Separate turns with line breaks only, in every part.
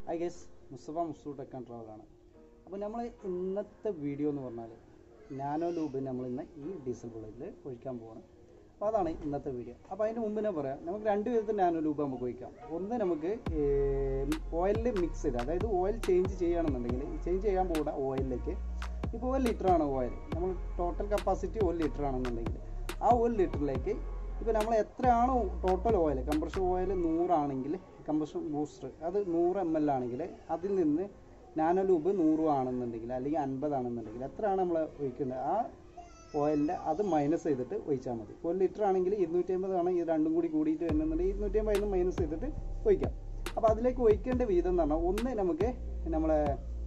I guess Mustafa മുസ്തൂട്ട് ടെക്കാൻ ട്രാവലാണ് അപ്പോൾ നമ്മൾ ഇന്നത്തെ വീഡിയോ എന്ന് പറഞ്ഞാൽ നാനോ ലൂബ് നമ്മൾ ഇന്ന് ഈ ഡീസൽ ബുള്ളറ്റിൽ ഒഴിക്കാൻ പോവാണ് അപ്പോൾ അതാണ് ഇന്നത്തെ വീഡിയോ അപ്പോൾ അതിന് മുമ്പ് ഞാൻ പറയാം നമുക്ക് രണ്ട് വിധത്തിൽ നാനോ ലൂബ് നമുക്ക് ഒഴിക്കാം ഒന്ന് നമുക്ക് ഓയിലിൽ മിക്സ് ചെയ്ത് അതായത് ഓയിൽ ചേഞ്ച് ചെയ്യുകയാണെന്നുണ്ടെങ്കിൽ ചേഞ്ച് ചെയ്യാൻ പോകുന്ന ഓയിലിലേക്ക് ഇപ്പോൾ ഒരു ലിറ്ററാണ് ഓയിൽ നമ്മൾ ടോട്ടൽ കപ്പാസിറ്റി ഒരു ലിറ്റർ ആണെന്നുണ്ടെങ്കിൽ ആ ഒരു ലിറ്ററിലേക്ക് ഇപ്പോൾ നമ്മൾ എത്രയാണോ ടോട്ടൽ ഓയിൽ കംപ്രഷൻ ഓയിൽ നൂറാണെങ്കിൽ കംപ്രഷൻ ബൂസ്റ്റർ അത് നൂറ് എം എൽ ആണെങ്കിൽ അതിൽ നിന്ന് നാനോ ലൂബ് നൂറും ആണെന്നുണ്ടെങ്കിൽ അല്ലെങ്കിൽ അൻപതാണെന്നുണ്ടെങ്കിൽ എത്രയാണ് നമ്മൾ ഒഴിക്കുന്നത് ആ ഓയിലിൻ്റെ അത് മൈനസ് ചെയ്തിട്ട് ഒഴിച്ചാൽ മതി ഒരു ലിറ്റർ ആണെങ്കിൽ ഇരുന്നൂറ്റി അമ്പതാണ് ഇത് രണ്ടും കൂടി കൂടിയിട്ട് വരുന്നുണ്ടെങ്കിൽ ഇരുന്നൂറ്റി അമ്പതിൽ നിന്ന് മൈനസ് ചെയ്തിട്ട് ഒഴിക്കാം അപ്പോൾ അതിലേക്ക് ഒഴിക്കേണ്ട വീതം എന്ന് പറഞ്ഞാൽ ഒന്ന് നമുക്ക് നമ്മളെ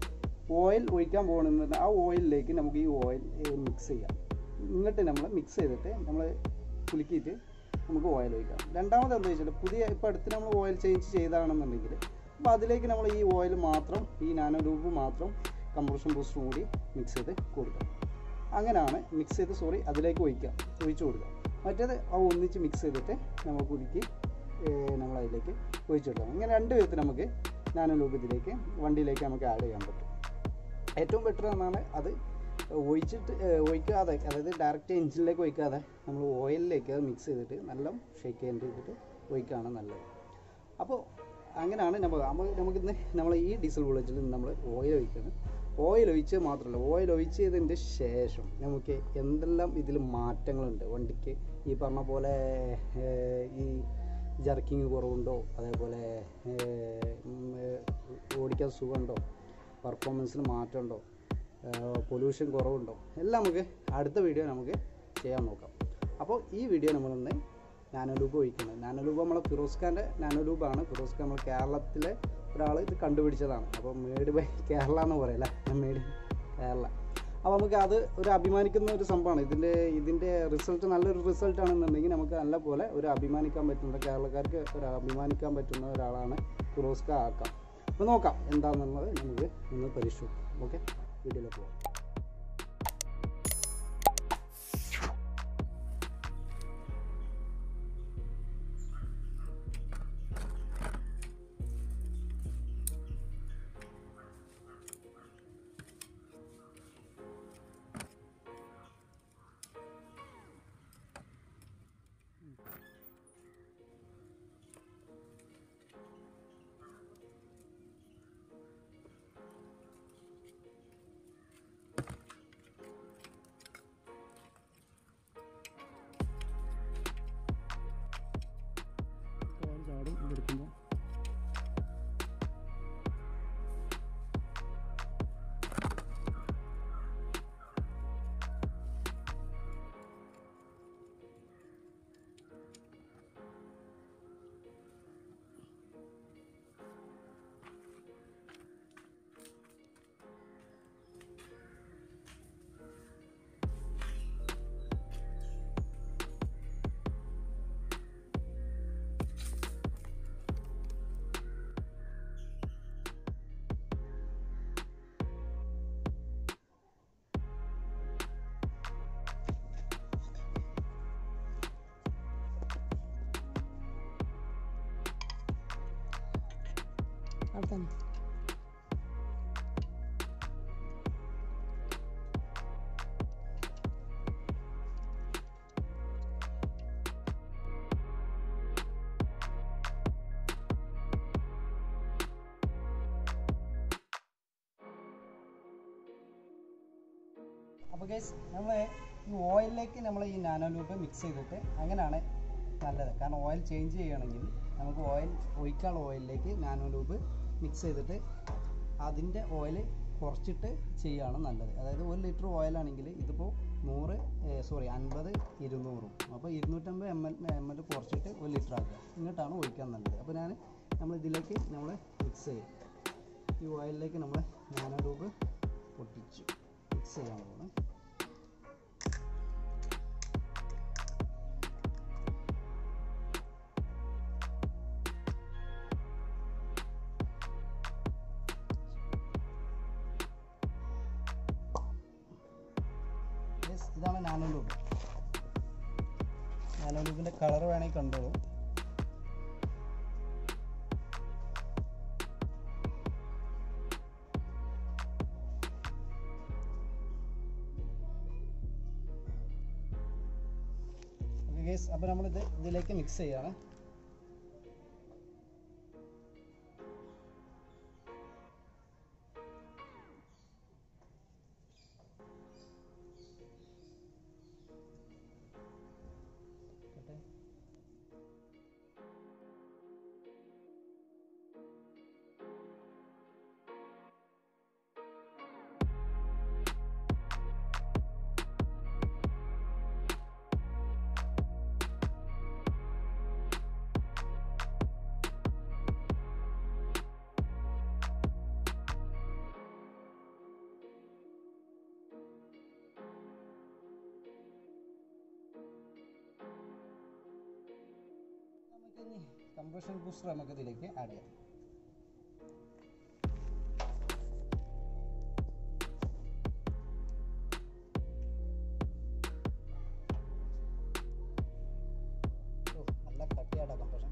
ഓയിൽ ഒഴിക്കാൻ പോകണമെന്നുണ്ട് ആ ഓയിലിലേക്ക് നമുക്ക് ഈ ഓയിൽ മിക്സ് ചെയ്യാം ഇങ്ങോട്ട് നമ്മൾ മിക്സ് ചെയ്തിട്ട് നമ്മൾ കുലുക്കിയിട്ട് നമുക്ക് ഓയിൽ ഒഴിക്കാം രണ്ടാമത് എന്താ വെച്ചാൽ പുതിയ ഇപ്പോൾ അടുത്ത് നമ്മൾ ഓയിൽ ചേഞ്ച് ചെയ്താണെന്നുണ്ടെങ്കിൽ അപ്പോൾ അതിലേക്ക് നമ്മൾ ഈ ഓയിൽ മാത്രം ഈ നാനോ രൂപ മാത്രം കംപ്രഷൻ ബൂസ്റ്ററും കൂടി മിക്സ് ചെയ്ത് കൊടുക്കാം അങ്ങനെയാണ് മിക്സ് ചെയ്ത് സോറി അതിലേക്ക് ഒഴിക്കാം ഒഴിച്ചു കൊടുക്കാം മറ്റേത് ആ ഒന്നിച്ച് മിക്സ് ചെയ്തിട്ട് നമ്മൾ കുലുക്കി നമ്മൾ അതിലേക്ക് ഒഴിച്ചു കൊടുക്കാം ഇങ്ങനെ രണ്ട് വിധത്തിൽ നമുക്ക് നാനോ രൂപ ഇതിലേക്ക് വണ്ടിയിലേക്ക് നമുക്ക് ആഡ് ചെയ്യാൻ പറ്റും ഏറ്റവും ബെറ്റർ എന്നാണ് അത് ഒഴിച്ചിട്ട് ഏഹ്, ഒഴിക്കാതെ അതായത് ഡയറക്റ്റ് എഞ്ചിനിലേക്ക് ഒഴിക്കാതെ നമ്മൾ ഓയിലിലേക്ക് അത് മിക്സ് ചെയ്തിട്ട് നല്ല ഷേക്ക് ചെയ്തിട്ട് ഒഴിക്കുകയാണ് നല്ലത് അപ്പോൾ അങ്ങനെയാണ് നമ്മൾ നമ്മൾ നമുക്കിന്ന് നമ്മൾ ഈ ഡീസൽ ബുള്ളറ്റിൽ നമ്മൾ ഓയിൽ ഒഴിക്കണം ഓയിൽ ഒഴിച്ച് മാത്രമല്ല ഓയിൽ ഒഴിച്ചതിൻ്റെ ശേഷം നമുക്ക് എന്തെല്ലാം ഇതിൽ മാറ്റങ്ങളുണ്ട് വണ്ടിക്ക് ഈ പറഞ്ഞ പോലെ ഏഹ്, ഈ ജർക്കിങ് കുറവുണ്ടോ അതേപോലെ ഏഹ്, ഉം, ഏഹ്, ഓടിക്കാൻ സുഖമുണ്ടോ പെർഫോമൻസിന് മാറ്റമുണ്ടോ പൊല്യൂഷൻ കുറവുണ്ടോ എല്ലാം നമുക്ക് അടുത്ത വീഡിയോ നമുക്ക് ചെയ്യാൻ നോക്കാം അപ്പോൾ ഈ വീഡിയോ നമ്മളൊന്ന് നാനോ ലൂബ് ഒഴിക്കുന്നത് നാനോ ലൂബ് നമ്മളെ ഫിറോസ് ഖാൻ്റെ നാനോ ലൂബാണ് ഫിറോസ് ഖാൻ നമ്മൾ കേരളത്തിലെ ഒരാൾ ഇത് കണ്ടുപിടിച്ചതാണ് അപ്പോൾ മേഡ് ബൈ കേരള എന്ന് പറയല്ല മേഡ് കേരള അപ്പോൾ നമുക്ക് അത് ഒരു അഭിമാനിക്കുന്ന ഒരു സംഭവമാണ് ഇതിൻ്റെ ഇതിൻ്റെ റിസൾട്ട് നല്ലൊരു റിസൾട്ട് ആണെന്നുണ്ടെങ്കിൽ നമുക്ക് നല്ല പോലെ ഒരു അഭിമാനിക്കാൻ പറ്റുന്ന കേരളക്കാർക്ക് ഒരു അഭിമാനിക്കാൻ പറ്റുന്ന ഒരാളാണ് ഫിറോസ് ഖാൻ ആക്കാം അപ്പോൾ നോക്കാം എന്താണെന്നുള്ളത് നമുക്ക് ഇന്ന് പരിശോധിക്കാം ഓക്കെ വീഡിയോയിലേക്ക് പോകാം ചാടും ഇതെടുക്കുമ്പോൾ
അടുത്താണ്
അപ്പോൾ ഗൈസ് നമ്മൾ ഈ ഓയിലിലേക്ക് നമ്മൾ ഈ നാനോ ലൂബ് മിക്സ് ചെയ്തിട്ട് അങ്ങനെയാണ് നല്ലത് കാരണം ഓയിൽ ചേഞ്ച് ചെയ്യുകയാണെങ്കിൽ നമുക്ക് ഓയിൽ ഒഴിക്കാനുള്ള ഓയിലിലേക്ക് നാനോ ലൂബ് മിക്സ് ചെയ്തിട്ട് അതിൻ്റെ ഓയിൽ കുറച്ചിട്ട് ചെയ്യുകയാണ് നല്ലത് അതായത് ഒരു ലിറ്റർ ഓയിലാണെങ്കിൽ ഇതിപ്പോൾ നൂറ് സോറി അൻപത് ഇരുന്നൂറും അപ്പോൾ ഇരുന്നൂറ്റമ്പത് എം എൽ എം എൽ കുറച്ചിട്ട് ഒരു ലിറ്റർ ആക്കുക ഇങ്ങോട്ടാണ് ഒഴിക്കാൻ നല്ലത് അപ്പോൾ ഞാൻ നമ്മൾ ഇതിലേക്ക് നമ്മൾ മിക്സ് ചെയ്യും ഈ ഓയിലിലേക്ക് നമ്മൾ നാനോ ലൂബ് പൊട്ടിച്ചു മിക്സ് ചെയ്യാൻ പോകുന്നത് Yes, ഇതാണ് നാനോ ലൂബ് നാനോ ലൂബിൻ്റെ കളർ വേണമെങ്കിൽ കണ്ടോളൂ കേസ് അപ്പോൾ നമ്മളിത് ഇതിലേക്ക് മിക്സ് ചെയ്യാണ് ഓക്കേ. നമുക്ക് ഇനി കംപ്രഷൻ ബൂസ്റ്റർ നമുക്ക് ഇതിലേക്ക് ആഡ് ചെയ്യാം ഓ, നല്ല കട്ടിയാടാ കംപ്രഷൻ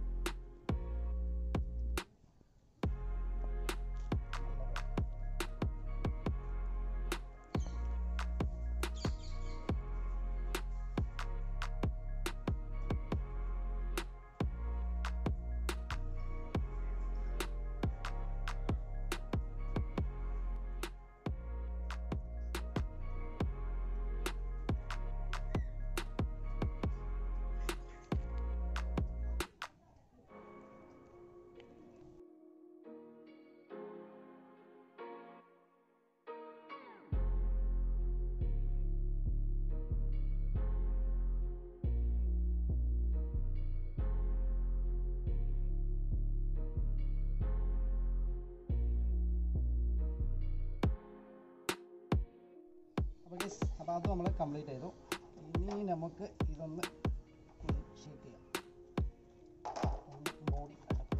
അപ്പോൾ ഗസ് അപ്പോൾ അത് നമ്മൾ കംപ്ലീറ്റ് ചെയ്തു ഇനി നമുക്ക് ഇതൊന്ന് ഷേപ്പ് ചെയ്യാം ബോഡി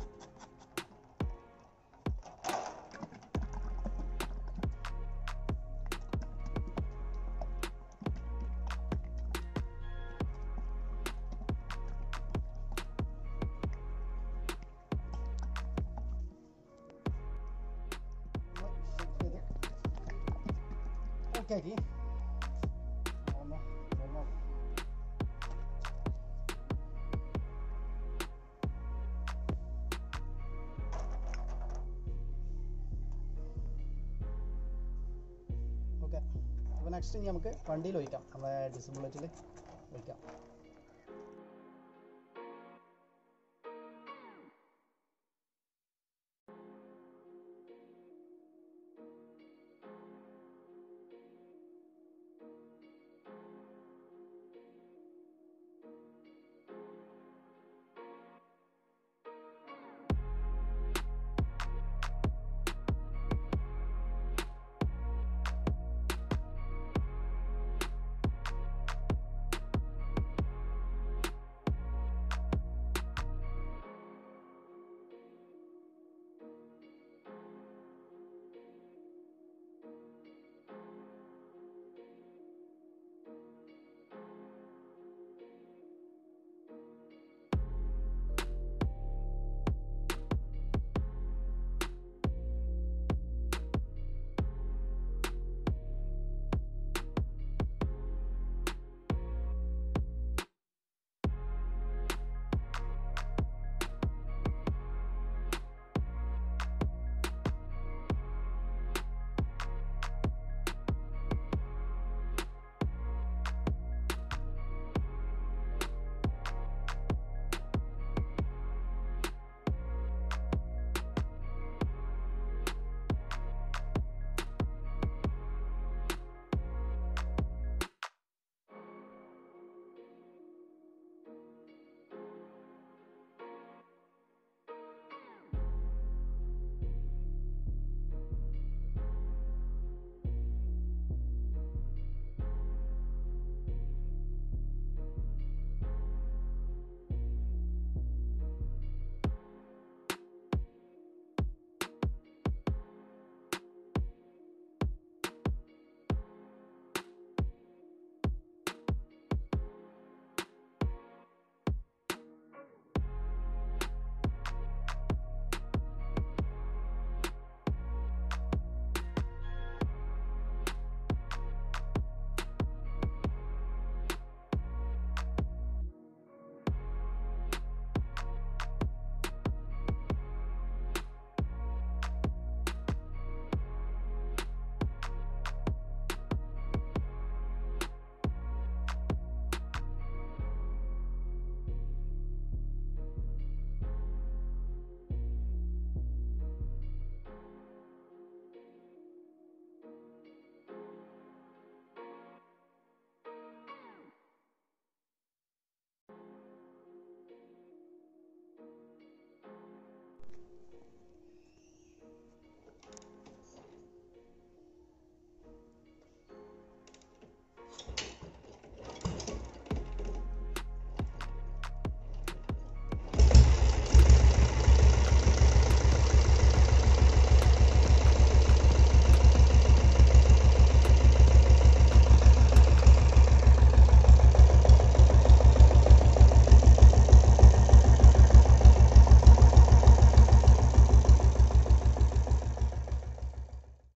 ഷേപ്പ് ചെയ്ത് ഓക്കെ ആക്കി ഒന്ന് ഒന്ന് ഓക്കെ അപ്പോൾ നെക്സ്റ്റ് ഇനി നമുക്ക് വണ്ടിയിൽ ഒഴിക്കാം നമ്മുടെ ഡിസബിലിറ്റിയിൽ ഒഴിക്കാം